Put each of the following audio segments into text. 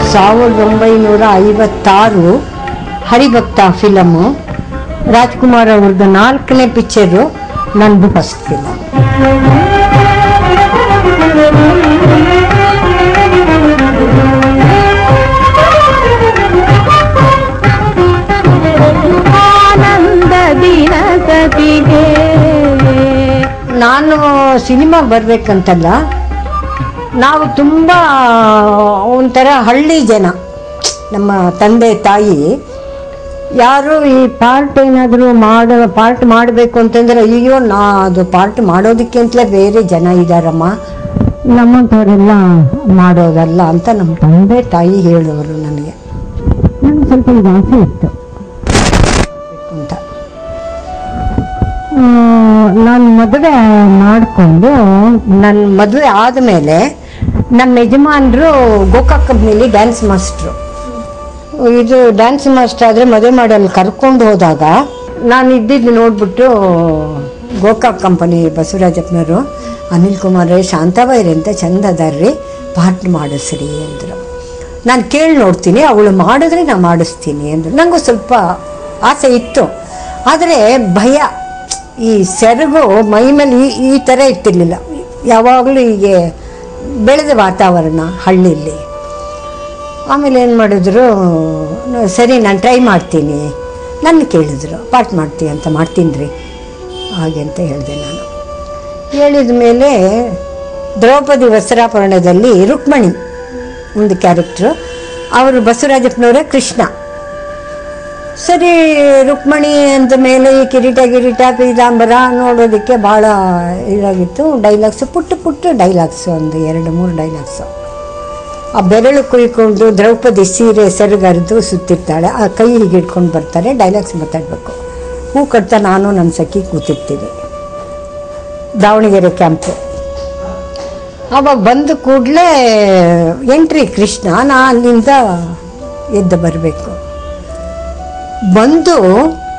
ಸಾವಿರದ ಒಂಬೈನೂರ ಐವತ್ತಾರು ಹರಿಭಕ್ತ ಫಿಲಮು ರಾಜ್ಕುಮಾರ್ ಅವ್ರದ್ದು ನಾಲ್ಕನೇ ಪಿಕ್ಚರು ನಂದು ಫಸ್ಟ್ ಫಿಲಮ್ ಆನಂದ ದಿನ ಸತಿಗೆ ನಾನು ಸಿನಿಮಾ ಬರ್ಬೇಕಂತಲ್ಲ ನಾವು ತುಂಬ ಒಂಥರ ಹಳ್ಳಿ ಜನ ನಮ್ಮ ತಂದೆ ತಾಯಿ ಯಾರು ಈ ಪಾರ್ಟ್ ಏನಾದರೂ ಮಾಡೋ ಪಾರ್ಟ್ ಮಾಡಬೇಕು ಅಂತಂದ್ರೆ ಅಯ್ಯೋ ನಾ ಅದು ಪಾರ್ಟ್ ಮಾಡೋದಕ್ಕೆ ಅಂತಲೇ ಬೇರೆ ಜನ ಇದ್ದಾರಮ್ಮ ನಮ್ಮಂಥವರೆಲ್ಲ ಮಾಡೋದಲ್ಲ ಅಂತ ನಮ್ಮ ತಂದೆ ತಾಯಿ ಹೇಳೋರು ನನಗೆ ನನಗೆ ಸ್ವಲ್ಪ ಇದು ಆಸೆ ಇತ್ತು ಅಂತ ನಾನು ಮದುವೆ ಮಾಡಿಕೊಂಡು ನನ್ನ ಮದುವೆ ಆದಮೇಲೆ ನಮ್ಮ ಯಜಮಾನರು ಗೋಕಾಕ್ ಕಂಪ್ನಿಲಿ ಡ್ಯಾನ್ಸ್ ಮಾಸ್ಟ್ರು ಇದು ಡ್ಯಾನ್ಸ್ ಮಾಸ್ಟರ್ ಆದರೆ ಮದುವೆ ಮಾಡಿ ಅಲ್ಲಿ ಕರ್ಕೊಂಡು ಹೋದಾಗ ನಾನು ಇದ್ದಿದ್ದು ನೋಡ್ಬಿಟ್ಟು ಗೋಕಾಕ್ ಕಂಪನಿ ಬಸವರಾಜಪ್ಪನವರು ಅನಿಲ್ ಕುಮಾರ್ ರೇ ಶಾಂತಾಬಾಯಿ ಅಂತ ಚಂದ ಅದಾರ್ರಿ ಪಾರ್ಟ್ ಮಾಡಿಸ್ರಿ ಅಂದರು ನಾನು ಕೇಳಿ ನೋಡ್ತೀನಿ ಅವಳು ಮಾಡಿದ್ರೆ ನಾನು ಮಾಡಿಸ್ತೀನಿ ಅಂದರು ನನಗೂ ಸ್ವಲ್ಪ ಆಸೆ ಇತ್ತು ಆದರೆ ಭಯ ಈ ಸೆರಗು ಮೈ ಮೇಲೆ ಈ ಈ ಥರ ಇರ್ತಿರ್ಲಿಲ್ಲ ಯಾವಾಗಲೂ ಹೀಗೆ ಬೆಳೆದ ವಾತಾವರಣ ಹಳ್ಳಿಲಿ ಆಮೇಲೆ ಏನು ಮಾಡಿದ್ರು ನ- ಸರಿ ನಾನು ಟ್ರೈ ಮಾಡ್ತೀನಿ ನನ್ನ ಕೇಳಿದ್ರು ಪಾಠ ಮಾಡ್ತೀನಿ ಅಂತ ಮಾಡ್ತೀನಿ ರೀ ಹಾಗೆ ಅಂತ ಹೇಳಿದೆ ನಾನು ಹೇಳಿದ ಮೇಲೆ ದ್ರೌಪದಿ ವಸ್ತ್ರಾಪರಣದಲ್ಲಿ ರುಕ್ಮಣಿ ಒಂದು ಕ್ಯಾರೆಕ್ಟ್ರು ಅವರು ಬಸವರಾಜಪ್ಪನವರೇ ಕೃಷ್ಣ ಸರಿ ರುಕ್ಮಣಿ ಅಂದ ಮೇಲೆ ಈ ಕಿರೀಟ ಗಿರೀಟ ಪೀತಾಂಬರ ನೋಡೋದಕ್ಕೆ ಭಾಳ ಇದಾಗಿತ್ತು ಡೈಲಾಗ್ಸು ಪುಟ್ಟ ಪುಟ್ಟ ಡೈಲಾಗ್ಸು ಒಂದು ಎರಡು ಮೂರು ಡೈಲಾಗ್ಸು ಆ ಬೆರಳು ಕುಯ್ಕೊಂಡು ದ್ರೌಪದಿ ಸೀರೆ ಸೆರಗರಿದು ಸುತ್ತಿರ್ತಾಳೆ ಆ ಕೈ ಹೀಗೆ ಇಟ್ಕೊಂಡು ಬರ್ತಾರೆ ಡೈಲಾಗ್ಸ್ ಮಾತಾಡಬೇಕು ಹೂ ಕಟ್ತಾ ನಾನು ನನ್ನ ಸಖಿ ಕೂತಿರ್ತೀವಿ ದಾವಣಗೆರೆ ಕ್ಯಾಂಪು ಅವಾಗ ಬಂದ ಕೂಡಲೇ ಎಂಟ್ರಿ ಕೃಷ್ಣ ನಾ ಅಲ್ಲಿಂದ ಎದ್ದು ಬರಬೇಕು ಬಂದು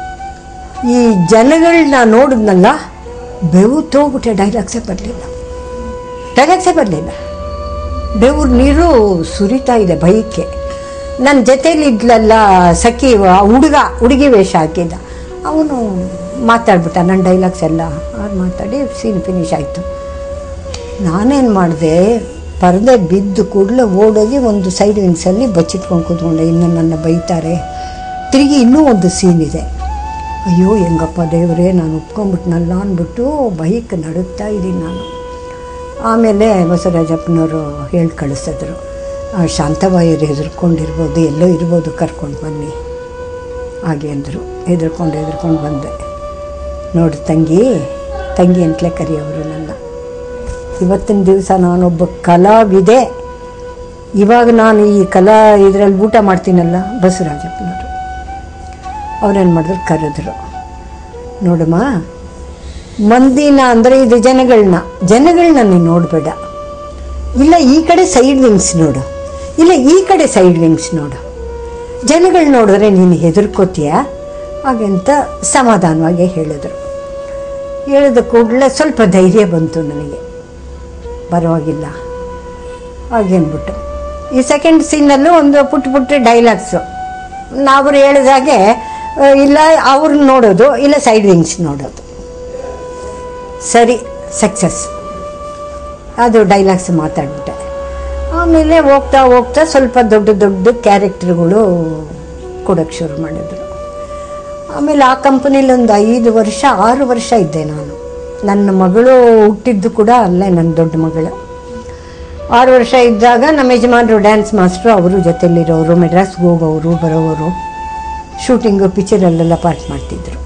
ಈ ಜನಗಳನ್ನ ನೋಡಿದ್ನಲ್ಲ ಬೆವು ತೋಗ್ಬಿಟ್ಟೆ ಡೈಲಾಗ್ಸೇ ಬರಲಿಲ್ಲ ಡೈಲಾಗ್ಸೇ ಬರಲಿಲ್ಲ ಬೆವ್ರ ನೀರು ಸುರಿತಾ ಇದೆ ಭಯಕ್ಕೆ ನನ್ನ ಜೊತೇಲಿ ಇದ್ಲಲ್ಲ ಸಖಿ ಆ ಹುಡುಗ ಹುಡುಗಿ ವೇಷ ಹಾಕಿದ್ದ ಅವನು ಮಾತಾಡ್ಬಿಟ್ಟ ನನ್ನ ಡೈಲಾಗ್ಸ್ ಎಲ್ಲ ಅವ್ರು ಮಾತಾಡಿ ಸೀನ್ ಫಿನಿಶ್ ಆಯಿತು ನಾನೇನು ಮಾಡಿದೆ ಪರದೆ ಬಿದ್ದು ಕೂಡಲೇ ಓಡೋಗಿ ಒಂದು ಸೈಡ್ ವಿಂಗ್ಸಲ್ಲಿ ಬಚ್ಚಿಟ್ಕೊಂಡು ಕೂತ್ಕೊಂಡೆ ಇನ್ನು ನನ್ನ ಬೈತಾರೆ ತಿರುಗಿ ಇನ್ನೂ ಒಂದು ಸೀನ್ ಇದೆ ಅಯ್ಯೋ ಹೆಂಗಪ್ಪ ದೇವರೇ ನಾನು ಒಪ್ಕೊಂಬಿಟ್ನಲ್ಲ ಅಂದ್ಬಿಟ್ಟು ಬೈಕ್ ನಡುತ್ತಾ ಇದ್ದೀನಿ ನಾನು ಆಮೇಲೆ ಬಸವರಾಜಪ್ಪನವರು ಹೇಳಿ ಕಳಿಸಿದ್ರು ಆ ಶಾಂತಬಾಯಿಯರು ಹೆದರ್ಕೊಂಡಿರ್ಬೋದು ಎಲ್ಲೋ ಇರ್ಬೋದು ಕರ್ಕೊಂಡು ಬನ್ನಿ ಹಾಗೆ ಅಂದರು ಹೆದರ್ಕೊಂಡು ಹೆದರ್ಕೊಂಡು ಬಂದೆ ನೋಡಿ ತಂಗಿ ತಂಗಿ ಅಂತಲೇ ಕರೆಯೋರು ನನ್ನ ಇವತ್ತಿನ ದಿವಸ ನಾನೊಬ್ಬ ಕಲಾವಿದೆ ಇವಾಗ ನಾನು ಈ ಕಲಾ ಇದರಲ್ಲಿ ಊಟ ಮಾಡ್ತೀನಲ್ಲ ಬಸವರಾಜಪ್ಪನವರು ಅವ್ರೇನು ಮಾಡಿದ್ರು ಕರೆದ್ರು ನೋಡಮ್ಮ ಮಂದಿನ ಅಂದರೆ ಇದು ಜನಗಳನ್ನ ಜನಗಳನ್ನ ನೀನು ನೋಡಬೇಡ ಇಲ್ಲ ಈ ಕಡೆ ಸೈಡ್ ವಿಂಗ್ಸ್ ನೋಡು ಇಲ್ಲ ಈ ಕಡೆ ಸೈಡ್ ವಿಂಗ್ಸ್ ನೋಡು ಜನಗಳು ನೋಡಿದ್ರೆ ನೀನು ಹೆದರ್ಕೋತೀಯ ಹಾಗೆಂತ ಸಮಾಧಾನವಾಗಿ ಹೇಳಿದ್ರು ಹೇಳಿದ ಕೂಡಲೇ ಸ್ವಲ್ಪ ಧೈರ್ಯ ಬಂತು ನನಗೆ ಪರವಾಗಿಲ್ಲ ಹಾಗೇನ್ಬಿಟ್ಟು ಈ ಸೆಕೆಂಡ್ ಸೀನಲ್ಲೂ ಒಂದು ಪುಟ್ಟ ಪುಟ್ಟ ಡೈಲಾಗ್ಸು ನಾವು ಹೇಳಿದಾಗೆ ಆ, ಇಲ್ಲ ಅವ್ರನ್ನ ನೋಡೋದು ಇಲ್ಲ ಸೈಡ್ ವಿಂಗ್ಸ್ ನೋಡೋದು ಸರಿ ಸಕ್ಸಸ್ ಅದು ಡೈಲಾಗ್ಸ್ ಮಾತಾಡ್ಬಿಟ್ಟೆ ಆಮೇಲೆ ಹೋಗ್ತಾ ಹೋಗ್ತಾ ಸ್ವಲ್ಪ ದೊಡ್ಡ ದೊಡ್ಡ ಕ್ಯಾರೆಕ್ಟರ್ಗಳು ಕೊಡೋಕ್ಕೆ ಶುರು ಮಾಡಿದ್ರು ಆಮೇಲೆ ಆ ಕಂಪನಿಲಿ ಒಂದು ಐದು ವರ್ಷ ಆರು ವರ್ಷ ಇದ್ದೆ ನಾನು ನನ್ನ ಮಗಳು ಹುಟ್ಟಿದ್ದು ಕೂಡ ಅಲ್ಲೇ ನನ್ನ ದೊಡ್ಡ ಮಗಳು ಆರು ವರ್ಷ ಇದ್ದಾಗ ನಮ್ಮ ಯಜಮಾನರು ಡ್ಯಾನ್ಸ್ ಮಾಸ್ಟ್ರು ಅವರು ಜೊತೆಲಿರೋರು ಮೆಡ್ರಾಸ್ಗೆ ಹೋಗೋರು ಬರೋವರು ಶೂಟಿಂಗು ಪಿಕ್ಚರಲ್ಲೆಲ್ಲ ಪಾರ್ಟ್ ಮಾಡ್ತಿದ್ರು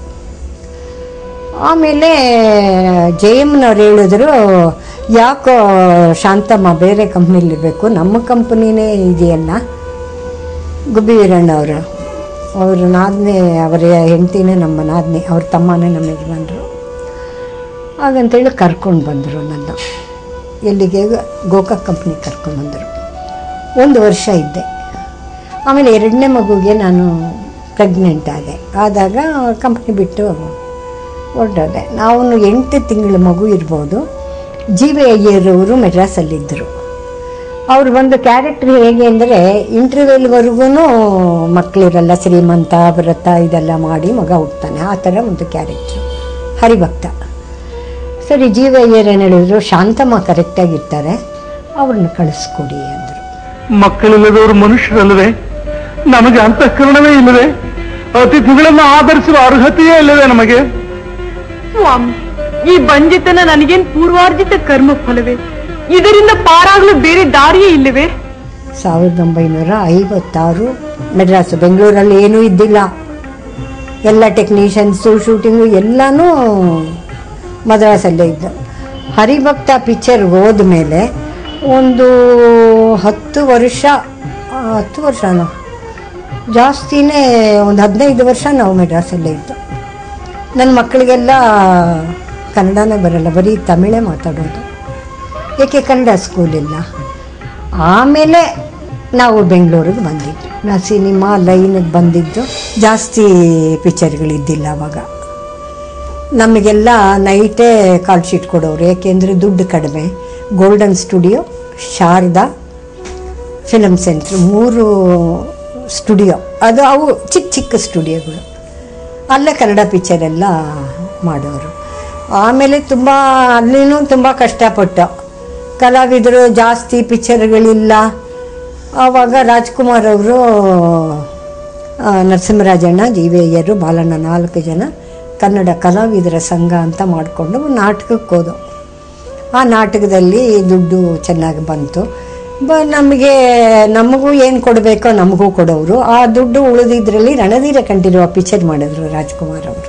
ಆಮೇಲೆ ಜೆ ಎಮ್ನವ್ರು ಹೇಳಿದ್ರು ಯಾಕೋ ಶಾಂತಮ್ಮ ಬೇರೆ ಕಂಪ್ನಿಲಿರಬೇಕು ನಮ್ಮ ಕಂಪ್ನಿನೇ ಇದೆಯಲ್ಲ ಗುಬ್ಬಿ ವೀರಣ್ಣ ಅವರು ಅವರು ನಾದ್ನೆ ಅವರ ಹೆಂಡ್ತಿನೇ ನಮ್ಮ ನಾದ್ನಿ ಅವ್ರ ತಮ್ಮನೇ ನಮ್ಮ ಯಜಮಾನರು ಹಾಗಂತೇಳಿ ಕರ್ಕೊಂಡು ಬಂದರು ನನ್ನ ಎಲ್ಲಿಗೆ ಗೋಕಾಕ್ ಕಂಪ್ನಿಗೆ ಕರ್ಕೊಂಡು ಬಂದರು ಒಂದು ವರ್ಷ ಇದ್ದೆ ಆಮೇಲೆ ಎರಡನೇ ಮಗುಗೆ ನಾನು ಪ್ರೆಗ್ನೆಂಟ್ ಆದೆ ಆದಾಗ ಕಂಪ್ನಿ ಬಿಟ್ಟು ಹೊರಟೋದೆ ನಾವು ಎಂಟು ತಿಂಗಳ ಮಗು ಇರ್ಬೋದು ಜಿ ವಿ ಅಯ್ಯರವರು ಮೆಡ್ರಾಸಲ್ಲಿದ್ದರು ಅವ್ರು ಬಂದು ಕ್ಯಾರೆಕ್ಟರ್ ಹೇಗೆ ಅಂದರೆ ಇಂಟರ್ವ್ಯೂಲ್ವರೆಗೂ ಮಕ್ಕಳಿರಲ್ಲ ಶ್ರೀಮಂತ ವ್ರತ ಇದೆಲ್ಲ ಮಾಡಿ ಮಗ ಹುಡ್ತಾನೆ ಆ ಥರ ಒಂದು ಕ್ಯಾರೆಕ್ಟ್ರು ಹರಿಭಕ್ತ ಸರಿ ಜೀವ ಏನು ಹೇಳಿದ್ರು ಶಾಂತಮ್ಮ ಕರೆಕ್ಟಾಗಿರ್ತಾರೆ ಅವ್ರನ್ನ ಕಳಿಸ್ಕೊಡಿ ಅಂದರು ಮಕ್ಕಳಿಲ್ಲದವರು ಮನುಷ್ಯರಲ್ಲದೆ ನಮಗೆ ಅಂತಃಕರಣವೇ ಇಲ್ಲದೆ ಅತಿಥಿಗಳನ್ನು ಆಧರಿಸುವ ಅರ್ಹತೆಯೇ ಇಲ್ಲದೆ ನಮಗೆ ಸ್ವಾಮಿ ಈ ಬಂಜಿತನ ನನಗೇನ್ ಪೂರ್ವಾರ್ಜಿತ ಕರ್ಮ ಫಲವೇ ಇದರಿಂದ ಪಾರಾಗಲು ಬೇರೆ ದಾರಿಯೇ ಇಲ್ಲವೇ ಸಾವಿರದ ಒಂಬೈನೂರ ಐವತ್ತಾರು ಮೆಡ್ರಾಸು ಬೆಂಗಳೂರಲ್ಲಿ ಏನೂ ಇದ್ದಿಲ್ಲ ಎಲ್ಲ ಟೆಕ್ನಿಷಿಯನ್ಸು ಶೂಟಿಂಗು ಎಲ್ಲನೂ ಮದ್ರಾಸಲ್ಲೇ ಇದ್ದು ಹರಿಭಕ್ತ ಪಿಕ್ಚರ್ ಹೋದ್ಮೇಲೆ ಒಂದು ಹತ್ತು ವರ್ಷ ಆ, ಹತ್ತು ವರ್ಷನೋ ಜಾಸ್ತಿನೇ ಒಂದು ಹದಿನೈದು ವರ್ಷ ನಾವು ಮೆಡ್ರಾಸಲ್ಲೇ ಇದ್ದು ನನ್ನ ಮಕ್ಕಳಿಗೆಲ್ಲ ಕನ್ನಡನೇ ಬರಲ್ಲ ಬರೀ ತಮಿಳೇ ಮಾತಾಡೋದು ಏಕೆ ಕನ್ನಡ ಸ್ಕೂಲ್ ಇಲ್ಲ ಆಮೇಲೆ ನಾವು ಬೆಂಗಳೂರಿಗೆ ಬಂದಿದ್ದು ನಾ ಸಿನಿಮಾ ಲೈನಿಗೆ ಬಂದಿದ್ದು ಜಾಸ್ತಿ ಪಿಕ್ಚರ್ಗಳಿದ್ದಿಲ್ಲ ಅವಾಗ ನಮಗೆಲ್ಲ ನೈಟೇ ಕಾಲ್ ಶೀಟ್ ಕೊಡೋರು ಏಕೆಂದರೆ ದುಡ್ಡು ಕಡಿಮೆ golden studio Sharada film centre ಮೂರು ಸ್ಟುಡಿಯೋ ಅದು ಅವು ಚಿಕ್ಕ ಚಿಕ್ಕ ಸ್ಟುಡಿಯೋಗಳು ಅಲ್ಲೇ ಕನ್ನಡ ಪಿಕ್ಚರ್ ಎಲ್ಲ ಮಾಡೋರು ಆಮೇಲೆ ತುಂಬ ಅಲ್ಲಿನೂ ತುಂಬ ಕಷ್ಟಪಟ್ಟು ಕಲಾವಿದರು ಜಾಸ್ತಿ ಪಿಕ್ಚರ್ಗಳಿಲ್ಲ ಆವಾಗ ರಾಜ್ಕುಮಾರ್ ಅವರು ಆ, ನರಸಿಂಹರಾಜಣ್ಣ ಜಿ ವಿ ಅಯ್ಯರು ಬಾಲಣ್ಣ ನಾಲ್ಕು ಜನ ಕನ್ನಡ ಕಲಾವಿದರ ಸಂಘ ಅಂತ ಮಾಡಿಕೊಂಡು ಒಂದು ನಾಟಕಕ್ಕೆ ಹೋದವು ಆ ನಾಟಕದಲ್ಲಿ ದುಡ್ಡು ಚೆನ್ನಾಗಿ ಬಂತು ಬ ನಮಗೆ ನಮಗೂ ಏನು ಕೊಡಬೇಕೋ ನಮಗೂ ಕೊಡೋರು ಆ ದುಡ್ಡು ಉಳಿದಿದ್ರಲ್ಲಿ ರಣಧೀರ ಕಂಠಿರುವ ಪಿಕ್ಚರ್ ಮಾಡಿದ್ರು ರಾಜ್ಕುಮಾರ್ ಅವರು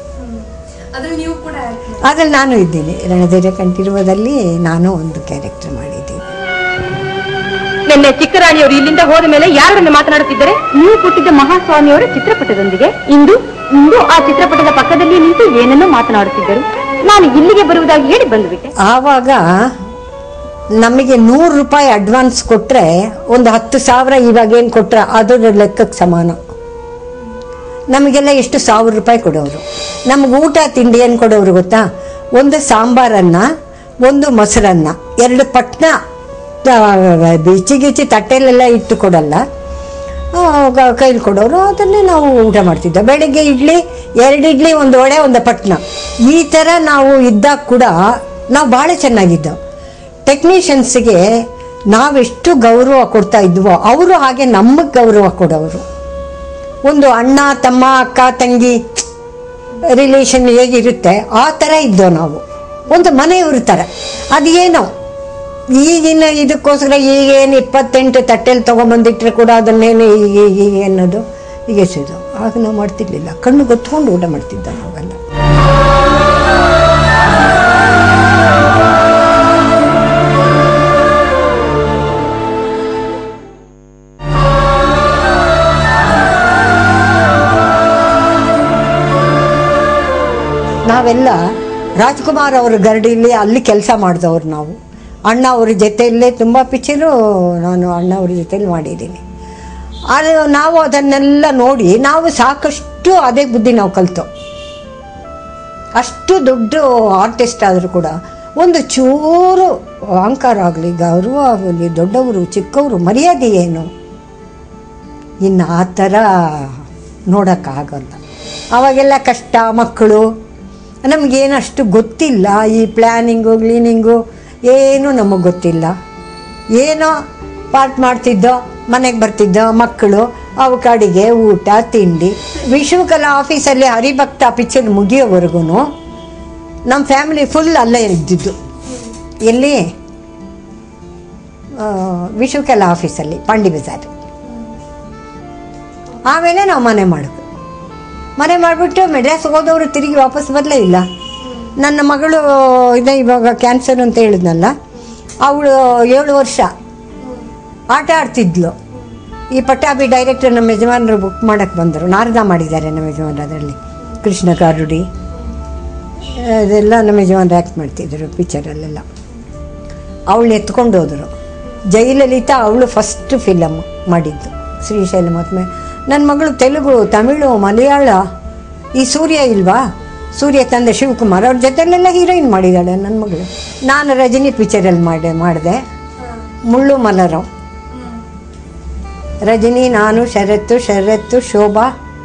ಅದ್ರಲ್ಲಿ ನಾನು ಇದ್ದೀನಿ ರಣಧೀರ ಕಂಠಿರುವದಲ್ಲಿ ನಾನು ಒಂದು ಕ್ಯಾರೆಕ್ಟರ್ ಮಾಡಿದ್ದೀನಿ ನಿನ್ನೆ ಚಿಕ್ಕರಾಣಿಯವರು ಇಲ್ಲಿಂದ ಹೋದ ಮೇಲೆ ಯಾರೊಡನೆ ಮಾತನಾಡುತ್ತಿದ್ದರೆ ನೀವು ಕೊಟ್ಟಿದ್ದ ಮಹಾಸ್ವಾಮಿಯವರ ಚಿತ್ರಪಟದೊಂದಿಗೆ ಇಂದು ಇಂದು ಆ ಚಿತ್ರಪಟದ ಪಕ್ಕದಲ್ಲಿ ನಿಂತು ಏನನ್ನೋ ಮಾತನಾಡುತ್ತಿದ್ದರು ನಾನು ಇಲ್ಲಿಗೆ ಬರುವುದಾಗಿ ಹೇಳಿ ಬಂದುಬಿಟ್ಟೆ ಆವಾಗ ನಮಗೆ ನೂರು ರೂಪಾಯಿ ಅಡ್ವಾನ್ಸ್ ಕೊಟ್ಟರೆ ಒಂದು ಹತ್ತು ಸಾವಿರ ಇವಾಗ ಏನು ಕೊಟ್ಟರೆ ಅದರ ಲೆಕ್ಕಕ್ಕೆ ಸಮಾನ ನಮಗೆಲ್ಲ ಎಷ್ಟು ಸಾವಿರ ರೂಪಾಯಿ ಕೊಡೋರು ನಮ್ಗೆ ಊಟ ತಿಂಡಿ ಏನು ಕೊಡೋರು ಗೊತ್ತಾ ಒಂದು ಸಾಂಬಾರನ್ನ ಒಂದು ಮೊಸರನ್ನ ಎರಡು ಪಟ್ನ ಬಿಚಿ ಗಿಚಿ ತಟ್ಟೆಲೆಲ್ಲ ಇಟ್ಟು ಕೊಡಲ್ಲ ಆ, ಕ- ಕೈಲಿ ಕೊಡೋರು ಅದನ್ನೇ ನಾವು ಊಟ ಮಾಡ್ತಿದ್ದೆ ಬೆಳಿಗ್ಗೆ ಇಡ್ಲಿ ಎರಡು ಇಡ್ಲಿ ಒಂದು ವಡೆ ಒಂದು ಪಟ್ನ ಈ ಥರ ನಾವು ಇದ್ದಾಗ ಕೂಡ ನಾವು ಭಾಳ ಚೆನ್ನಾಗಿದ್ದೆವು ಟೆಕ್ನಿಷಿಯನ್ಸ್ಗೆ ನಾವೆಷ್ಟು ಗೌರವ ಕೊಡ್ತಾ ಇದ್ವೋ ಅವರು ಹಾಗೆ ನಮಗೆ ಗೌರವ ಕೊಡೋರು ಒಂದು ಅಣ್ಣ ತಮ್ಮ ಅಕ್ಕ ತಂಗಿ ರಿಲೇಷನ್ ಹೇಗಿರುತ್ತೆ ಆ ಥರ ಇದ್ದೋ ನಾವು ಒಂದು ಮನೆಯವ್ರ ಥರ ಅದೇನೋ ಈಗಿನ ಇದಕ್ಕೋಸ್ಕರ ಈಗೇನು ಇಪ್ಪತ್ತೆಂಟು ತಟ್ಟೆಲಿ ತೊಗೊಂಬಂದಿಟ್ರೆ ಕೂಡ ಅದನ್ನೇನು ಹೀಗೆ ಹೀಗೆ ಅನ್ನೋದು ಹೀಗೆ ಸಿದು ಆಗ ನಾವು ಮಾಡ್ತಿರ್ಲಿಲ್ಲ ಕಣ್ಣು ಗೊತ್ಕೊಂಡು ಊಟ ಮಾಡ್ತಿದ್ದ ನಾವೆಲ್ಲ ನಾವೆಲ್ಲ ರಾಜ್ಕುಮಾರ್ ಅವರ ಗರಡಿಲಿ ಅಲ್ಲಿ ಕೆಲಸ ಮಾಡಿದವ್ರು ನಾವು ಅಣ್ಣ ಅವ್ರ ಜೊತೆಯಲ್ಲೇ ತುಂಬ ಪಿಕ್ಚರು ನಾನು ಅಣ್ಣ ಅವ್ರ ಜೊತೆಲಿ ಮಾಡಿದ್ದೀನಿ ಅದು ನಾವು ಅದನ್ನೆಲ್ಲ ನೋಡಿ ನಾವು ಸಾಕಷ್ಟು ಅದೇ ಬುದ್ಧಿ ನಾವು ಕಲ್ತು ಅಷ್ಟು ದೊಡ್ಡ ಆರ್ಟಿಸ್ಟ್ ಆದರೂ ಕೂಡ ಒಂದು ಚೂರು ಅಹಂಕಾರ ಆಗಲಿ ಗೌರವ ಆಗಲಿ ದೊಡ್ಡವರು ಚಿಕ್ಕವರು ಮರ್ಯಾದೆ ಏನು ಇನ್ನು ಆ ಥರ ನೋಡೋಕ್ಕಾಗಲ್ಲ ಅವಾಗೆಲ್ಲ ಕಷ್ಟ ಮಕ್ಕಳು ನಮಗೇನು ಅಷ್ಟು ಗೊತ್ತಿಲ್ಲ ಈ ಪ್ಲ್ಯಾನಿಂಗು ಕ್ಲೀನಿಂಗು ಏನೂ ನಮಗೆ ಗೊತ್ತಿಲ್ಲ ಏನೋ ಪಾರ್ಟ್ ಮಾಡ್ತಿದ್ದೋ ಮನೆಗೆ ಬರ್ತಿದ್ದೋ ಮಕ್ಕಳು ಅವಕ್ಕೆ ಅಡಿಗೆ ಊಟ ತಿಂಡಿ ವಿಶ್ವಕಲಾ ಆಫೀಸಲ್ಲಿ ಹರಿಭಕ್ತ ಪಿಕ್ಚರ್ ಮುಗಿಯೋವರೆಗೂ ನಮ್ಮ ಫ್ಯಾಮಿಲಿ ಫುಲ್ ಅಲ್ಲೇ ಇದ್ದಿದ್ದು ಎಲ್ಲಿ ಆ, ವಿಶ್ವಕಲಾ ಆಫೀಸಲ್ಲಿ ಪಾಂಡಿ ಬಜಾರ್ ಆಮೇಲೆ ನಾವು ಮನೆ ಮಾಡಿದ್ವಿ ಮನೆ ಮಾಡಿಬಿಟ್ಟು ಮೆಡ್ರಾಸ್ ಹೋದವರು ತಿರುಗಿ ವಾಪಸ್ ಬರಲೇ ಇಲ್ಲ ನನ್ನ ಮಗಳು ಇದೆ ಇವಾಗ ಕ್ಯಾನ್ಸರ್ ಅಂತ ಹೇಳಿದ್ನಲ್ಲ ಅವಳು ಏಳು ವರ್ಷ ಆಟ ಆಡ್ತಿದ್ಲು ಈ ಪಟ್ಟಾಭಿ ಡೈರೆಕ್ಟರ್ ನಮ್ಮ ಯಜಮಾನರು ಬುಕ್ ಮಾಡಕ್ಕೆ ಬಂದರು ನಾರದ ಮಾಡಿದ್ದಾರೆ ನಮ್ಮ ಯಜಮಾನರು ಅದರಲ್ಲಿ ಕೃಷ್ಣ ಕಾರುಡಿ ಅದೆಲ್ಲ ನಮ್ಮ ಯಜಮಾನರು ಆ್ಯಕ್ಟ್ ಮಾಡ್ತಿದ್ರು ಪಿಕ್ಚರಲ್ಲೆಲ್ಲ ಅವಳು ಎತ್ಕೊಂಡು ಹೋದರು ಜಯಲಲಿತಾ ಅವಳು ಫಸ್ಟ್ ಫಿಲಮ್ ಮಾಡಿದ್ದು ಶ್ರೀಶೈಲ ಮಹಾತ್ಮೆ ನನ್ನ ಮಗಳು ತೆಲುಗು ತಮಿಳು ಮಲಯಾಳ ಈ ಸೂರ್ಯ ಇಲ್ವಾ ಸೂರ್ಯ ತಂದೆ ಶಿವಕುಮಾರ್ ಅವ್ರ ಜೊತೆಲೆಲ್ಲ ಹೀರೋಯಿನ್ ಮಾಡಿದ್ದಾಳೆ ನನ್ನ ಮಗಳು ನಾನು ರಜನಿ ಪಿಕ್ಚರಲ್ಲಿ ಮಾಡಿ ಮಾಡಿದೆ ಮುಳ್ಳು ಮಲರು ರಜನಿ ನಾನು ಶರತ್ತು ಶರತ್ತು ಶೋಭಾ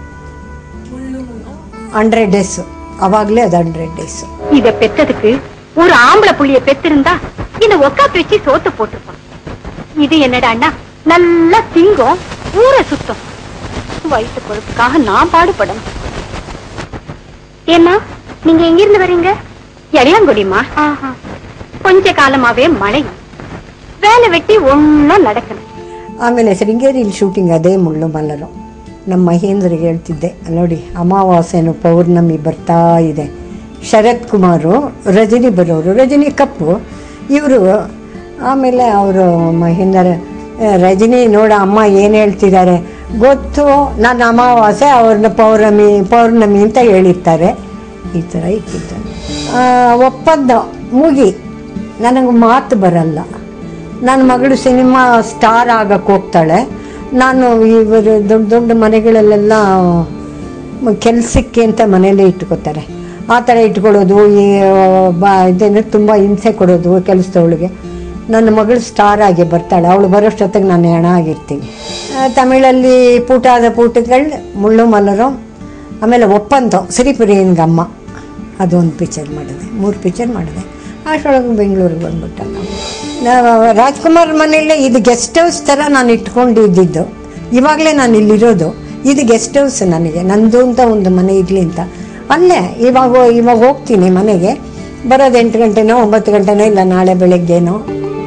ಹಂಡ್ರೆಡ್ ಡೇಸು அவாகலே அது ஹண்ட்ரட் டேஸ் இத பெத்ததுக்கு ஒரு ஆம்பளை புள்ளிய பெத்திருந்தா இந்த ஒக்காத்து வச்சு சோத்து போட்டிருப்பான் இது என்னடா அண்ணா நல்லா திங்கும் ஊரை சுத்தம் வயிற்று பொறுப்புக்காக நான் பாடுபடணும் ஏன்னா நீங்க எங்க இருந்து வரீங்க எடையாங்குடிமா கொஞ்ச காலமாவே மழை வேலை வெட்டி ஒன்னும் நடக்கணும் ಆಮೇಲೆ ಶೃಂಗೇರಿಯಲ್ಲಿ ಶೂಟಿಂಗ್ ಅದೇ ಮುಳ್ಳು ಮಲ್ಲರು ನಮ್ಮ ಮಹೇಂದ್ರಿಗೆ ಹೇಳ್ತಿದ್ದೆ ನೋಡಿ ಅಮಾವಾಸ್ಯೆನು ಪೌರ್ಣಮಿ ಬರ್ತಾ ಇದೆ ಶರತ್ ಕುಮಾರು ರಜನಿ ಬರೋರು ರಜನಿ ಕಪ್ಪು ಇವರು ಆಮೇಲೆ ಅವರು ಮಹೇಂದ್ರ "ಏ, ರಜನಿ ನೋಡ ಅಮ್ಮ ಏನು ಹೇಳ್ತಿದ್ದಾರೆ ಗೊತ್ತು ನಾನು ಅಮಾವಾಸ್ಯೆ ಅವ್ರನ್ನ ಪೌರ್ಣಮಿ ಪೌರ್ಣಮಿ ಅಂತ ಹೇಳಿರ್ತಾರೆ ಈ ಥರ ಇಟ್ಟಿದ್ದು ಆ, ಒಪ್ಪಂದ ಮುಗಿ ನನಗೆ ಮಾತು ಬರಲ್ಲ ನನ್ನ ಮಗಳು ಸಿನಿಮಾ ಸ್ಟಾರ್ ಆಗಕ್ಕೆ ಹೋಗ್ತಾಳೆ ನಾನು ಇವರು ದೊಡ್ಡ ದೊಡ್ಡ ಮನೆಗಳಲ್ಲೆಲ್ಲ ಕೆಲಸಕ್ಕೆ ಅಂತ ಮನೇಲೇ ಇಟ್ಕೋತಾರೆ ಆ ಥರ ಇಟ್ಕೊಳ್ಳೋದು ಈ ಬಾ ಇದೇನು ತುಂಬ ಹಿಂಸೆ ಕೊಡೋದು ಕೆಲಸದವಳಿಗೆ ನನ್ನ ಮಗಳು ಸ್ಟಾರ್ ಆಗಿ ಬರ್ತಾಳೆ ಅವಳು ಬರೋಷ್ಟೊತ್ತಿಗೆ ನಾನು ಹೆಣ ಆಗಿರ್ತೀನಿ ಆ, ತಮಿಳಲ್ಲಿ ಪೂಟಾದ ಪೂಟಗಳು ಮುಳ್ಳು ಮಲರು ಆಮೇಲೆ ಒಪ್ಪಂದ ಸಿರಿಪುರಿಯನ್ಗಮ್ಮ ಅದೊಂದು ಪಿಕ್ಚರ್ ಮಾಡಿದೆ ಮೂರು ಪಿಕ್ಚರ್ ಮಾಡಿದೆ ಅಷ್ಟರೊಳಗೆ ಬೆಂಗಳೂರಿಗೆ ಬಂದ್ಬಿಟ್ಟ ನಾವು ನಾವು ರಾಜ್ಕುಮಾರ್ ಮನೆಯಲ್ಲೇ ಇದು ಗೆಸ್ಟ್ ಹೌಸ್ ಥರ ನಾನು ಇಟ್ಕೊಂಡಿದ್ದಿದ್ದು ಇವಾಗಲೇ ನಾನು ಇಲ್ಲಿರೋದು ಇದು ಗೆಸ್ಟ್ ಹೌಸ್ ನನಗೆ ನಂದು ಅಂತ ಒಂದು ಮನೆ ಇರಲಿ ಅಂತ ಅಲ್ಲೇ ಇವಾಗ ಇವಾಗ ಹೋಗ್ತೀನಿ ಮನೆಗೆ ಬರೋದು ಎಂಟು ಗಂಟೆನೋ ಒಂಬತ್ತು ಗಂಟೆನೋ ಇಲ್ಲ ನಾಳೆ ಬೆಳಗ್ಗೆನೋ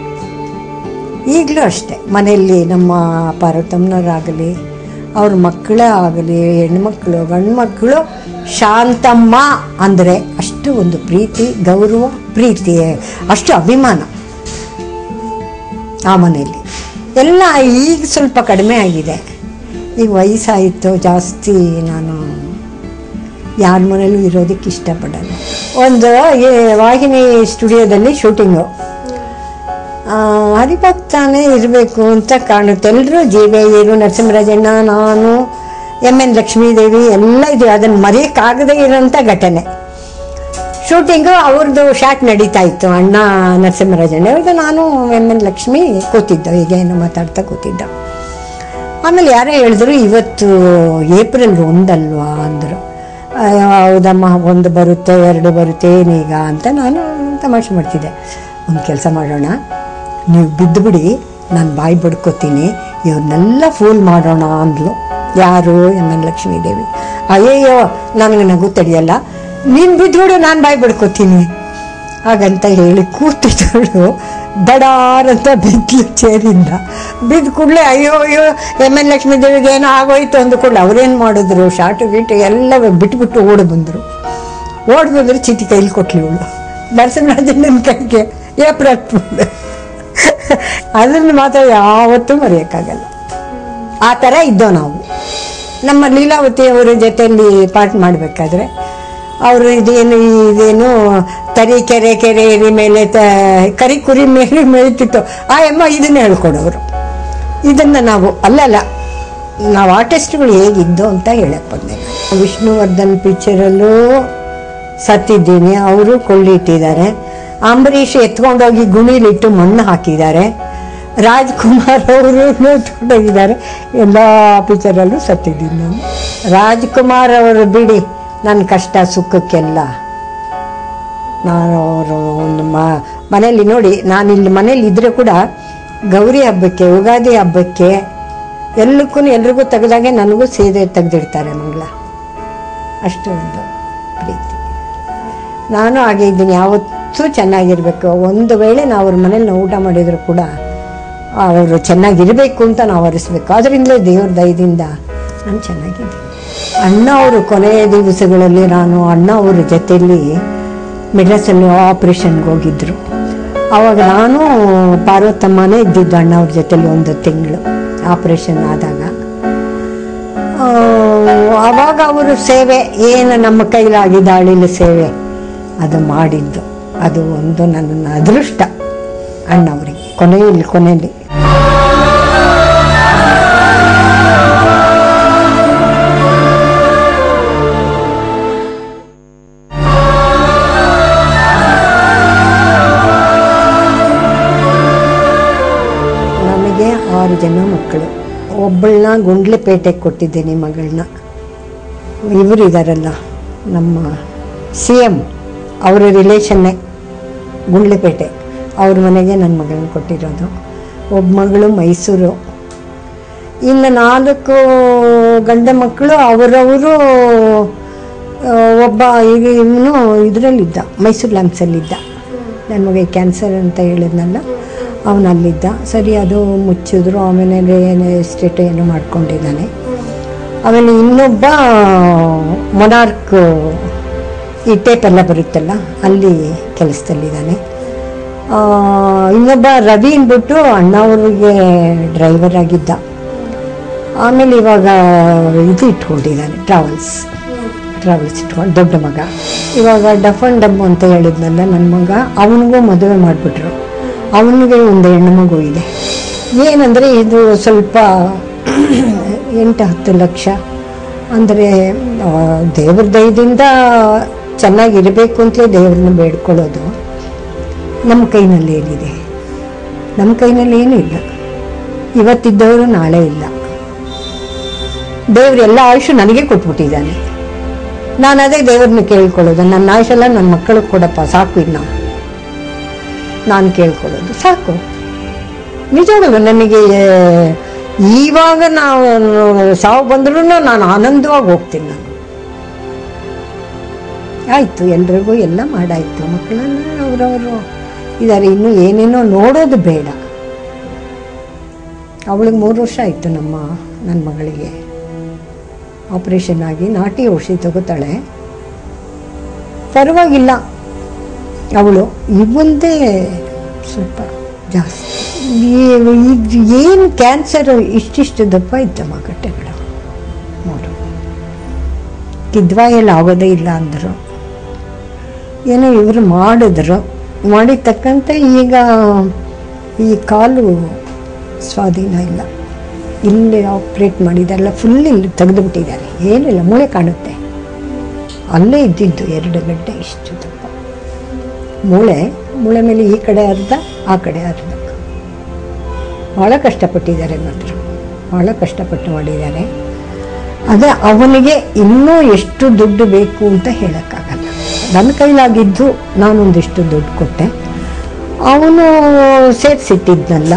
ಈಗಲೂ ಅಷ್ಟೇ ಮನೆಯಲ್ಲಿ ನಮ್ಮ ಪಾರ್ವತಮ್ಮನವರಾಗಲಿ ಅವ್ರ ಮಕ್ಕಳೇ ಆಗಲಿ ಹೆಣ್ಮಕ್ಳು ಗಂಡು ಮಕ್ಕಳು ಶಾಂತಮ್ಮ ಅಂದರೆ ಅಷ್ಟು ಒಂದು ಪ್ರೀತಿ ಗೌರವ ಪ್ರೀತಿ ಅಷ್ಟು ಅಭಿಮಾನ ಆ ಮನೆಯಲ್ಲಿ ಎಲ್ಲ ಈಗ ಸ್ವಲ್ಪ ಕಡಿಮೆ ಆಗಿದೆ ಈಗ ವಯಸ್ಸಾಯಿತು ಜಾಸ್ತಿ ನಾನು ಯಾರ ಮನೇಲೂ ಇರೋದಕ್ಕೆ ಇಷ್ಟಪಡಲ್ಲ ಒಂದು ಈ ವಾಹಿನಿ ಸ್ಟುಡಿಯೋದಲ್ಲಿ ಶೂಟಿಂಗು ಹರಿಭಕ್ತಾನೇ ಇರಬೇಕು ಅಂತ ಕಾಣುತ್ತೆ ಎಲ್ಲರೂ ಜೀವೇಯರು ನರಸಿಂಹರಾಜಣ್ಣ ನಾನು ಎಮ್ ಎನ್ ಲಕ್ಷ್ಮೀದೇವಿ ಎಲ್ಲ ಇದು ಅದನ್ನು ಮರೆಯೋಕ್ಕಾಗದೇ ಇರೋಂಥ ಘಟನೆ ಶೂಟಿಂಗು ಅವ್ರದ್ದು ಶಾಟ್ ನಡೀತಾ ಇತ್ತು ಅಣ್ಣ ನರಸಿಂಹರಾಜಣ್ಣ ಅವ್ರದ್ದು ನಾನು ಎಮ್ ಎನ್ ಲಕ್ಷ್ಮಿ ಕೂತಿದ್ದೋ ಈಗ ಏನೋ ಮಾತಾಡ್ತಾ ಕೂತಿದ್ದ ಆಮೇಲೆ ಯಾರೋ ಹೇಳಿದ್ರು ಇವತ್ತು ಏಪ್ರಿಲ್ ಒಂದಲ್ವಾ ಅಂದರು ಅಯ್ಯೋ, ಹೌದಮ್ಮ ಒಂದು ಬರುತ್ತೆ ಎರಡು ಬರುತ್ತೆ ಏನೀಗ ಅಂತ ನಾನು ತಮಾಷೆ ಮಾಡ್ತಿದ್ದೆ ಒಂದು ಕೆಲಸ ಮಾಡೋಣ ನೀವು ಬಿದ್ದುಬಿಡಿ ನಾನು ಬಾಯಿ ಬಡ್ಕೋತೀನಿ ಇವ್ರನ್ನೆಲ್ಲ ಫೂಲ್ ಮಾಡೋಣ ಅಂದ್ಲು ಯಾರು ಎಮ್ ಎನ್ ಲಕ್ಷ್ಮೀದೇವಿ ಅಯ್ಯಯ್ಯೋ ನನಗೆ ನಗು ತಡೆಯಲ್ಲ ನೀನು ಬಿದ್ದುಬಿಡು ನಾನು ಬಾಯಿ ಬಡ್ಕೋತೀನಿ ಹಾಗಂತ ಹೇಳಿ ಕೂತಿದ್ದಳು ಬಡಾರಂತ ಬಿದ್ಲು ಚೇರಿಂದ ಬಿದ್ದ ಕೂಡಲೇ ಅಯ್ಯೋ ಅಯ್ಯೋ ಎಮ್ ಎನ್ ಲಕ್ಷ್ಮೀ ದೇವಿಗೆ ಏನೋ ಆಗೋಯ್ತು ಅಂದ ಕೂಡಲೇ ಅವ್ರೇನು ಮಾಡಿದ್ರು ಶಾಟು ಗೀಟು ಎಲ್ಲ ಬಿಟ್ಬಿಟ್ಟು ಓಡಿ ಬಂದರು ಓಡಿ ಬಂದರು ಚೀಟಿ ಕೈಲಿ ಕೊಟ್ಲಿ ಇವಳು ನರಸಿಂಹರಾಜಣ್ಣನ ಕೈಗೆ ಏಪ್ರಿಲ್ ಫೂಲ್. ಅದನ್ನು ಮಾತ್ರ ಯಾವತ್ತೂ ಮರೆಯೋಕ್ಕಾಗಲ್ಲ ಆ ಥರ ಇದ್ದೋ ನಾವು ನಮ್ಮ ಲೀಲಾವತಿ ಅವರ ಜೊತೆಯಲ್ಲಿ ಪಾಠ ಮಾಡಬೇಕಾದ್ರೆ ಅವರು ಇದೇನು ಇದೇನು ತರಿ ಕೆರೆ ಕೆರೆ ಎರಿ ಮೇಲೆ ತ ಕರಿ ಕುರಿ ಮೇಲೆ ಮೇಯ್ತಿತ್ತು ಆ ಅಮ್ಮ ಇದನ್ನೇ ಹೇಳ್ಕೊಡೋರು ಇದನ್ನು ನಾವು ಅಲ್ಲಲ್ಲ ನಾವು ಆರ್ಟಿಸ್ಟ್ಗಳು ಹೇಗಿದ್ದು ಅಂತ ಹೇಳಕ್ಕೆ ಬಂದೆ ನಾನು. ವಿಷ್ಣುವರ್ಧನ್ ಪಿಕ್ಚರಲ್ಲೂ ಸತ್ತಿದ್ದೀನಿ ಅವರು ಕೊಳ್ಳಿಟ್ಟಿದ್ದಾರೆ ಅಂಬರೀಷ್ ಎತ್ಕೊಂಡೋಗಿ ಗುಣಿಲಿಟ್ಟು ಮಣ್ಣು ಹಾಕಿದ್ದಾರೆ ರಾಜ್ಕುಮಾರ್ ಅವರು ಎತ್ಕೊಂಡೋಗಿದ್ದಾರೆ ಎಲ್ಲ ಪಿಕ್ಚರಲ್ಲೂ ಸತ್ತಿದ್ದೀನಿ ನಾನು ರಾಜ್ಕುಮಾರ್ ಅವರು ಬಿಡಿ ನನ್ನ ಕಷ್ಟ ಸುಖಕ್ಕೆಲ್ಲ ನಾನು ಅವರು ಒಂದು ಮ ಮನೆಯಲ್ಲಿ ನೋಡಿ ನಾನು ಇಲ್ಲಿ ಮನೇಲಿ ಇದ್ರೆ ಕೂಡ ಗೌರಿ ಹಬ್ಬಕ್ಕೆ ಯುಗಾದಿ ಹಬ್ಬಕ್ಕೆ ಎಲ್ಲಕ್ಕೂ ಎಲ್ರಿಗೂ ತೆಗೆದಾಗೆ ನನಗೂ ಸೀರೆ ತೆಗೆದಿಡ್ತಾರೆ ಮಂಗಳ ಅಷ್ಟು ಒಂದು ಪ್ರೀತಿ ನಾನು ಹಾಗೆ ಇದ್ದೀನಿ ಯಾವತ್ತೂ ಚೆನ್ನಾಗಿರ್ಬೇಕು ಒಂದು ವೇಳೆ ನಾವು ಅವ್ರ ಮನೇಲಿ ನಾವು ಊಟ ಮಾಡಿದ್ರು ಕೂಡ ಅವರು ಚೆನ್ನಾಗಿರಬೇಕು ಅಂತ ನಾವು ಹರಿಸ್ಬೇಕು ಅದರಿಂದಲೇ ದೇವ್ರ ದಯದಿಂದ ನಾನು ಚೆನ್ನಾಗಿದ್ದೀನಿ ಅಣ್ಣ ಅವರು ಕೊನೆಯ ದಿವಸಗಳಲ್ಲಿ ನಾನು ಅಣ್ಣ ಅವರ ಜೊತೆಯಲ್ಲಿ ಮೆಡ್ರಾಸಲ್ಲಿ ಆಪ್ರೇಷನ್ಗೆ ಹೋಗಿದ್ರು ಆವಾಗ ನಾನು ಪಾರ್ವತಮ್ಮನೇ ಇದ್ದಿದ್ದು ಅಣ್ಣ ಅವ್ರ ಜೊತೆಲಿ ಒಂದು ತಿಂಗಳು ಆಪ್ರೇಷನ್ ಆದಾಗ ಆ, ಆವಾಗ ಅವರು ಸೇವೆ ಏನು ನಮ್ಮ ಕೈಲಾಗಿದ್ದ ಅಳಿಲು ಸೇವೆ ಅದು ಮಾಡಿದ್ದು ಅದು ಒಂದು ನನ್ನ ಅದೃಷ್ಟ ಅಣ್ಣವರಿಗೆ ಕೊನೆಯಲ್ಲಿ ಕೊನೆಯಲ್ಲಿ ಆರು ಜನ ಮಕ್ಕಳು ಒಬ್ಬಳನ್ನ ಗುಂಡ್ಲೆಪೇಟೆಗೆ ಕೊಟ್ಟಿದ್ದೇನೆ ಮಗಳನ್ನ ಇವರು ಇದ್ದಾರಲ್ಲ ನಮ್ಮ ಸಿ ಎಮ್ ಅವರ ರಿಲೇಷನ್ನೇ ಗುಂಡ್ಲೆಪೇಟೆ ಅವ್ರ ಮನೆಗೆ ನನ್ನ ಮಗಳನ್ನ ಕೊಟ್ಟಿರೋದು ಒಬ್ಬ ಮಗಳು ಮೈಸೂರು ಇನ್ನು ನಾಲ್ಕು ಗಂಡ ಮಕ್ಕಳು ಅವರವರು ಆ, ಒಬ್ಬ ಈಗ ಇವನು ಇದರಲ್ಲಿದ್ದ ಮೈಸೂರು ಲ್ಯಾಂಪ್ಸಲ್ಲಿದ್ದ ನನ್ನ ಮಗ ಕ್ಯಾನ್ಸರ್ ಅಂತ ಹೇಳಿದ್ನಲ್ಲ ಅವನು ಅಲ್ಲಿದ್ದ ಸರಿ ಅದು ಮುಚ್ಚಿದ್ರು ಆಮೇಲೆ ಏನು ಎಸ್ಟೇಟ್ ಏನೋ ಮಾಡ್ಕೊಂಡಿದ್ದಾನೆ ಆಮೇಲೆ ಇನ್ನೊಬ್ಬ ಮೊನಾರ್ಕ್ ಈ ಟೇಪ್ ಎಲ್ಲ ಬರುತ್ತಲ್ಲ ಅಲ್ಲಿ ಕೆಲಸದಲ್ಲಿದ್ದಾನೆ ಆ, ಇನ್ನೊಬ್ಬ ರವಿ ಅಂದ್ಬಿಟ್ಟು ಅಣ್ಣ ಅವ್ರಿಗೆ ಡ್ರೈವರ್ ಆಗಿದ್ದ ಆಮೇಲೆ ಇವಾಗ ಇದು ಇಟ್ಕೊಂಡಿದ್ದಾನೆ ಟ್ರಾವೆಲ್ಸ್ ಟ್ರಾವೆಲ್ಸ್ ಇಟ್ಕೊಂಡು ದೊಡ್ಡ ಮಗ ಇವಾಗ ಡಫ್ ಅಂಡ್ ಡಮ್ ಅಂತ ಹೇಳಿದ್ನಲ್ಲ ನನ್ನ ಮಗ ಅವನಿಗೂ ಮದುವೆ ಮಾಡಿಬಿಟ್ರು ಅವನಿಗೆ ಒಂದು ಹೆಣ್ಣು ಮಗು ಇದೆ ಏನಂದರೆ ಇದು ಸ್ವಲ್ಪ ಎಂಟು ಹತ್ತು ಲಕ್ಷ ಅಂದರೆ ದೇವ್ರ ದಯದಿಂದ ಚೆನ್ನಾಗಿರಬೇಕು ಅಂತಲೇ ದೇವ್ರನ್ನ ಬೇಡ್ಕೊಳ್ಳೋದು ನಮ್ಮ ಕೈನಲ್ಲಿ ಏನಿದೆ ನಮ್ಮ ಕೈನಲ್ಲಿ ಏನೂ ಇಲ್ಲ ಇವತ್ತಿದ್ದವರು ನಾಳೆ ಇಲ್ಲ ದೇವ್ರು ಎಲ್ಲ ಆಯುಷು ನನಗೆ ಕೊಟ್ಬಿಟ್ಟಿದ್ದಾನೆ ನಾನು ಅದೇ ದೇವ್ರನ್ನ ಕೇಳ್ಕೊಳ್ಳೋದು ನನ್ನ ಆಯುಷೆಲ್ಲ ನನ್ನ ಮಕ್ಕಳಿಗೆ ಕೊಡಪ್ಪ ಸಾಕು ಇನ್ನ ನಾನು ಕೇಳ್ಕೊಳ್ಳೋದು ಸಾಕು ನಿಜವಾಗಲು ನನಗೆ ಇವಾಗ ನಾವು ಸಾವು ಬಂದ್ರೂ ನಾನು ಆನಂದವಾಗಿ ಹೋಗ್ತೀನಿ ನಾನು ಆಯಿತು ಎಲ್ರಿಗೂ ಎಲ್ಲ ಮಾಡಾಯ್ತು ಮಕ್ಕಳನ್ನ ಅವರವರು ಇದ್ದಾರೆ ಇನ್ನು ಏನೇನೋ ನೋಡೋದು ಬೇಡ ಅವಳಿಗೆ ಮೂರು ವರ್ಷ ಆಯಿತು ನಮ್ಮ ನನ್ನ ಮಗಳಿಗೆ ಆಪ್ರೇಷನ್ ಆಗಿ ನಾಟಿ ಔಷಧಿ ತಗೋತಾಳೆ ಪರವಾಗಿಲ್ಲ ಅವಳು ಇವಂದೇ ಸ್ವಲ್ಪ ಜಾಸ್ತಿ ಏನು ಕ್ಯಾನ್ಸರ್ ಇಷ್ಟಿಷ್ಟು ದಪ್ಪ ಇದ್ದಮ್ಮ ಗಟ್ಟೆಗಳು ನೋಡು ಕಿದ್ವಾಯಲ್ಲಿ ಆಗೋದೇ ಇಲ್ಲ ಅಂದರು ಏನೋ ಇವರು ಮಾಡಿದ್ರು ಮಾಡಿದ ತಕ್ಕಂತೆ ಈಗ ಈ ಕಾಲು ಸ್ವಾಧೀನ ಇಲ್ಲ ಇಲ್ಲಿ ಆಪ್ರೇಟ್ ಮಾಡಿದಾರಲ್ಲ ಫುಲ್ ಇಲ್ಲಿ ತೆಗೆದುಬಿಟ್ಟಿದ್ದಾರೆ ಏನಿಲ್ಲ ಮೂಳೆ ಕಾಣುತ್ತೆ ಅಲ್ಲೇ ಇದ್ದಿದ್ದು ಎರಡು ಗಡ್ಡೆ ಇಷ್ಟು ದಪ್ಪ ಮೂಳೆ ಮೂಳೆ ಮೇಲೆ ಈ ಕಡೆ ಅರ್ಧ ಆ ಕಡೆ ಅರ್ಧ ಭಾಳ ಕಷ್ಟಪಟ್ಟಿದ್ದಾರೆ ಮಾತ್ರ ಭಾಳ ಕಷ್ಟಪಟ್ಟು ಮಾಡಿದ್ದಾರೆ ಅದೇ ಅವನಿಗೆ ಇನ್ನೂ ಎಷ್ಟು ದುಡ್ಡು ಬೇಕು ಅಂತ ಹೇಳೋಕ್ಕಾಗಲ್ಲ ನನ್ನ ಕೈಲಾಗಿದ್ದು ನಾನೊಂದಿಷ್ಟು ದುಡ್ಡು ಕೊಟ್ಟೆ ಅವನು ಸೇರಿಸಿಟ್ಟಿದ್ನಲ್ಲ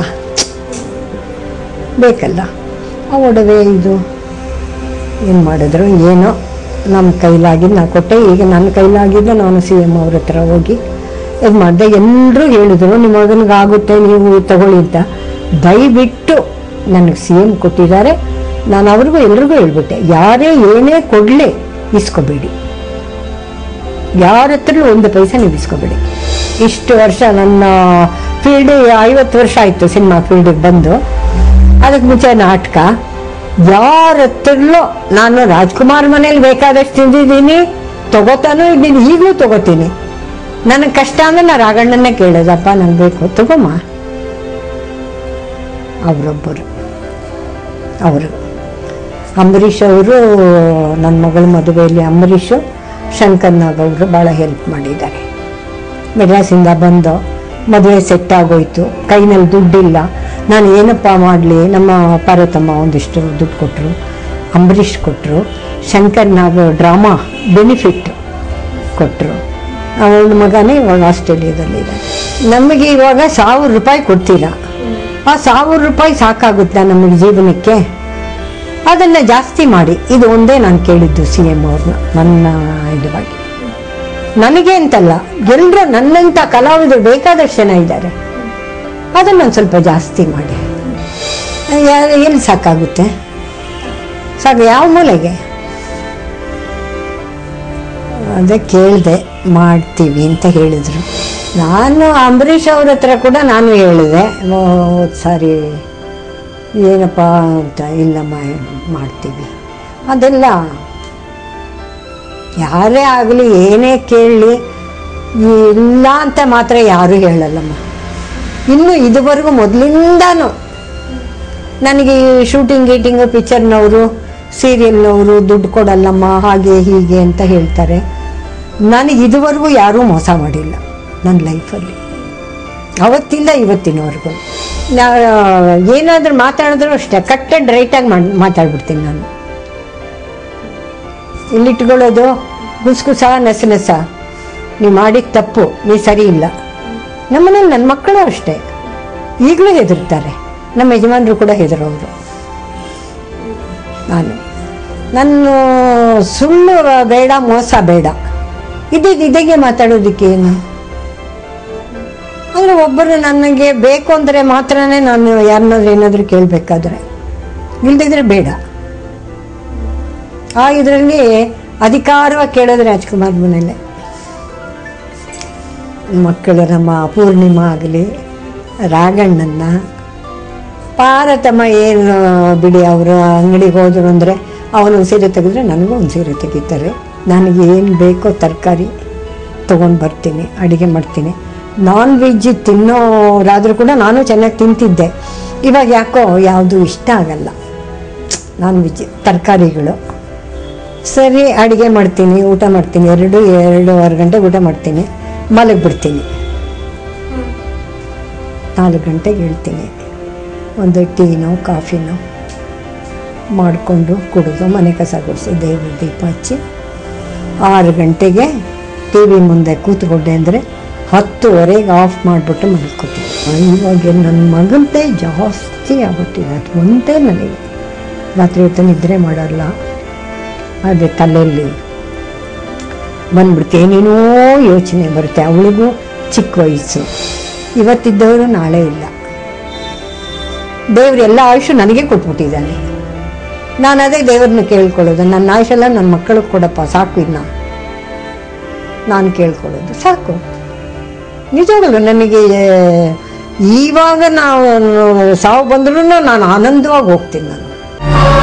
ಬೇಕಲ್ಲ ಆ ಒಡವೆ ಇದು ಏನು ಮಾಡಿದ್ರು ಏನೋ ನಮ್ಮ ಕೈಲಾಗಿದ್ದು ನಾ ಕೊಟ್ಟೆ ಈಗ ನನ್ನ ಕೈಲಾಗಿದ್ದು ನಾನು ಸಿ ಎಮ್ ಅವ್ರ ಹತ್ರ ಹೋಗಿ ಇದು ಮಾಡಿದೆ ಎಲ್ಲರೂ ಹೇಳಿದ್ರು ನಿಮ್ಮ ಮಗನಿಗೆ ಆಗುತ್ತೆ ನೀವು ತಗೊಳ್ಳಿ ಅಂತ ದಯವಿಟ್ಟು ನನಗೆ ಸಿ ಎಮ್ ಕೊಟ್ಟಿದ್ದಾರೆ ನಾನು ಅವ್ರಿಗೂ ಎಲ್ರಿಗೂ ಹೇಳ್ಬಿಟ್ಟೆ ಯಾರೇ ಏನೇ ಕೊಡಲಿ ಇಸ್ಕೋಬೇಡಿ ಯಾರ ಹತ್ರಲೂ ಒಂದು ಪೈಸೆ ನೀವು ಇಸ್ಕೋಬೇಡಿ ಇಷ್ಟು ವರ್ಷ ನನ್ನ ಫೀಲ್ಡ್ ಐವತ್ತು ವರ್ಷ ಆಯಿತು ಸಿನಿಮಾ ಫೀಲ್ಡಿಗೆ ಬಂದು ಅದಕ್ಕೆ ಮುಂಚೆ ನಾಟಕ ಯಾರ ಹತ್ರಲೂ ನಾನು ರಾಜ್ಕುಮಾರ್ ಮನೇಲಿ ಬೇಕಾದಷ್ಟು ತಿಂದಿದ್ದೀನಿ ತಗೋತಾನೂ ಇದ್ದೀನಿ ಈಗಲೂ ತಗೋತೀನಿ ನನಗೆ ಕಷ್ಟ ಅಂದ್ರೆ ನಾ ರಾಘಣ್ಣನ್ನೇ ಕೇಳೋದಪ್ಪ ನಂಗೆ ಬೇಕು ತಗೊಮ್ಮ ಅವರೊಬ್ಬರು ಅವರು ಅಂಬರೀಷ್ ಅವರು ನನ್ನ ಮಗಳ ಮದುವೆಯಲ್ಲಿ ಅಂಬರೀಷು ಶಂಕರ್ ನಾಗ್ ಅವರು ಭಾಳ ಹೆಲ್ಪ್ ಮಾಡಿದ್ದಾರೆ ಮೆಡ್ರಾಸಿಂದ ಬಂದು ಮದುವೆ ಸೆಟ್ ಆಗೋಯ್ತು ಕೈನಲ್ಲಿ ದುಡ್ಡಿಲ್ಲ ನಾನು ಏನಪ್ಪ ಮಾಡಲಿ ನಮ್ಮ ಪಾರ್ವತಮ್ಮ ಒಂದಿಷ್ಟು ದುಡ್ಡು ಕೊಟ್ಟರು ಅಂಬರೀಷ್ ಕೊಟ್ಟರು ಶಂಕರ್ ನಾಗ್ ಡ್ರಾಮಾ ಬೆನಿಫಿಟ್ ಕೊಟ್ಟರು ಅವಳ ಮಗನೇ ಇವಾಗ ಆಸ್ಟ್ರೇಲಿಯಾದಲ್ಲಿದೆ ನಮಗೆ ಇವಾಗ ಸಾವಿರ ರೂಪಾಯಿ ಕೊಡ್ತೀರಾ ಆ ಸಾವಿರ ರೂಪಾಯಿ ಸಾಕಾಗುತ್ತಾ ನಮಗೆ ಜೀವನಕ್ಕೆ ಅದನ್ನು ಜಾಸ್ತಿ ಮಾಡಿ ಇದು ಒಂದೇ ನಾನು ಕೇಳಿದ್ದು ಸಿ ಎಮ್ ಅವ್ರನ್ನ ನನ್ನ ಇದುವಾಗಿ ನನಗೆ ಅಂತಲ್ಲ ಎಲ್ಲರೂ ನನ್ನಂಥ ಕಲಾವಿದರು ಬೇಕಾದಷ್ಟು ಜನ ಇದ್ದಾರೆ ಅದನ್ನೊಂದು ಸ್ವಲ್ಪ ಜಾಸ್ತಿ ಮಾಡಿ ಯಾ- ಎಲ್ಲಿ ಸಾಕಾಗುತ್ತೆ ಸಾಕು ಯಾವ ಮೂಲೆಗೆ ಅದೇ ಕೇಳಿದೆ ಮಾಡ್ತೀವಿ ಅಂತ ಹೇಳಿದರು ನಾನು ಅಂಬರೀಷ್ ಅವ್ರ ಹತ್ರ ಕೂಡ ನಾನು ಹೇಳಿದೆ ಹೋದ ಸಾರಿ ಏನಪ್ಪ ಅಂತ ಇಲ್ಲಮ್ಮ ಮಾಡ್ತೀವಿ ಅದೆಲ್ಲ ಯಾರೇ ಆಗಲಿ ಏನೇ ಕೇಳಲಿ ಇಲ್ಲ ಅಂತ ಮಾತ್ರ ಯಾರೂ ಹೇಳಲ್ಲಮ್ಮ ಇನ್ನು ಇದುವರೆಗೂ ಮೊದಲಿಂದಾನು ನನಗೆ ಈ ಶೂಟಿಂಗ್ ಗೀಟಿಂಗು ಪಿಕ್ಚರ್ನವರು ಸೀರಿಯಲ್ನವರು ದುಡ್ಡು ಕೊಡಲ್ಲಮ್ಮ ಹಾಗೆ ಹೀಗೆ ಅಂತ ಹೇಳ್ತಾರೆ ನನಗೆ ಇದುವರೆಗೂ ಯಾರೂ ಮೋಸ ಮಾಡಿಲ್ಲ ನನ್ನ ಲೈಫಲ್ಲಿ ಅವತ್ತಿಂದ ಇವತ್ತಿನವರೆಗೂ ನಾ ಏನಾದರೂ ಮಾತಾಡಿದ್ರು ಅಷ್ಟೇ ಕಟ್ಟೆಡ್ ರೈಟಾಗಿ ಮಾಡಿ ಮಾತಾಡ್ಬಿಡ್ತೀನಿ ನಾನು ಇಲ್ಲಿಟ್ಕೊಳ್ಳೋದು ಗುಸ್ಗುಸ ನೆಸ ನೆಸ ನೀವು ಮಾಡಿದ ತಪ್ಪು ನೀವು ಸರಿ ಇಲ್ಲ ನಮ್ಮನೇಲಿ ನನ್ನ ಮಕ್ಕಳು ಅಷ್ಟೇ ಈಗಲೂ ಹೆದರ್ತಾರೆ ನಮ್ಮ ಯಜಮಾನರು ಕೂಡ ಹೆದರೋರು ನಾನು ನನ್ನ ಸುಳ್ಳು ಬೇಡ ಮೋಸ ಬೇಡ ಇದ್ದಿದ್ದು ಇದಾಗೆ ಮಾತಾಡೋದಕ್ಕೆ ಏನು ಆದರೆ ಒಬ್ಬರು ನನಗೆ ಬೇಕು ಅಂದರೆ ಮಾತ್ರನೇ ನಾನು ಯಾರನ್ನಾದ್ರೂ ಏನಾದರೂ ಕೇಳಬೇಕಾದ್ರೆ ಇಲ್ದಿದ್ರೆ ಬೇಡ ಆ ಇದರಲ್ಲಿ ಅಧಿಕಾರವಾಗಿ ಕೇಳಿದ್ರೆ ರಾಜ್ಕುಮಾರ್ ಮನೇಲೆ ಮಕ್ಕಳು ನಮ್ಮ ಪೂರ್ಣಿಮಾ ಆಗಲಿ ರಾಘಣ್ಣನ್ನ ಪಾರತಮ್ಮ ಏನು ಬಿಡಿ ಅವರು ಅಂಗಡಿಗೆ ಹೋದ್ರು ಅಂದರೆ ಅವನೊಂದು ಸೀರೆ ತೆಗೆದ್ರೆ ನನಗೂ ಒಂದು ಸೀರೆ ತೆಗಿತಾರೆ ನನಗೆ ಏನು ಬೇಕೋ ತರಕಾರಿ ತೊಗೊಂಡು ಬರ್ತೀನಿ ಅಡುಗೆ ಮಾಡ್ತೀನಿ ನಾನ್ ವೆಜ್ ತಿನ್ನೋರಾದರೂ ಕೂಡ ನಾನು ಚೆನ್ನಾಗಿ ತಿಂತಿದ್ದೆ ಇವಾಗ ಯಾಕೋ ಯಾವುದು ಇಷ್ಟ ಆಗಲ್ಲ ನಾನ್ ವೆಜ್ ತರಕಾರಿಗಳು ಸರಿ ಅಡುಗೆ ಮಾಡ್ತೀನಿ ಊಟ ಮಾಡ್ತೀನಿ ಎರಡು ಎರಡೂವರೆ ಗಂಟೆಗೆ ಊಟ ಮಾಡ್ತೀನಿ ಮಲಗಿಬಿಡ್ತೀನಿ ನಾಲ್ಕು ಗಂಟೆಗೆ ಹೇಳ್ತೀನಿ ಒಂದು ಟೀನೋ ಕಾಫಿನೋ ಮಾಡಿಕೊಂಡು ಕುಡಿದು ಮನೆ ಕಸ ಗುಡಿಸಿ ದೇವ್ರ ದೀಪ ಹಚ್ಚಿ ಆರು ಗಂಟೆಗೆ ಟಿ ವಿ ಮುಂದೆ ಕೂತ್ಕೊಂಡೆ ಅಂದರೆ ಹತ್ತುವರೆಗೆ ಆಫ್ ಮಾಡಿಬಿಟ್ಟು ಮಲ್ಕೋತೀನಿ ಇವಾಗ ನನ್ನ ಮಗಂದೇ ಜಾಸ್ತಿ ಆಗ್ಬಿಟ್ಟಿದೆ ಅದು ಒಂದೇ ನನಗೆ ರಾತ್ರಿ ಹೊತ್ತು ನಿದ್ರೆ ಮಾಡಲ್ಲ ಅದೇ ತಲೆಯಲ್ಲಿ ಬಂದ್ಬಿಡುತ್ತೆ ಏನೇನೋ ಯೋಚನೆ ಬರುತ್ತೆ ಅವಳಿಗೂ ಚಿಕ್ಕ ವಯಸ್ಸು ಇವತ್ತಿದ್ದವರು ನಾಳೆ ಇಲ್ಲ ದೇವ್ರು ಎಲ್ಲ ಆಯುಷು ನನಗೆ ಕೊಟ್ಬಿಟ್ಟಿದ್ದಾನೆ ನಾನು ಅದೇ ದೇವ್ರನ್ನ ಕೇಳ್ಕೊಳ್ಳೋದು ನನ್ನ ಆಯುಷೆಲ್ಲ ನನ್ನ ಮಕ್ಕಳಿಗೆ ಕೊಡಪ್ಪ ಸಾಕು ಇನ್ನ ನಾನು ಕೇಳ್ಕೊಳ್ಳೋದು ಸಾಕು ನಿಜವಾಗಲು ನನಗೆ ಇವಾಗ ನಾವು ಸಾವು ಬಂದ್ರೂ ನಾನು ಆನಂದವಾಗಿ ಹೋಗ್ತೀನಿ ನಾನು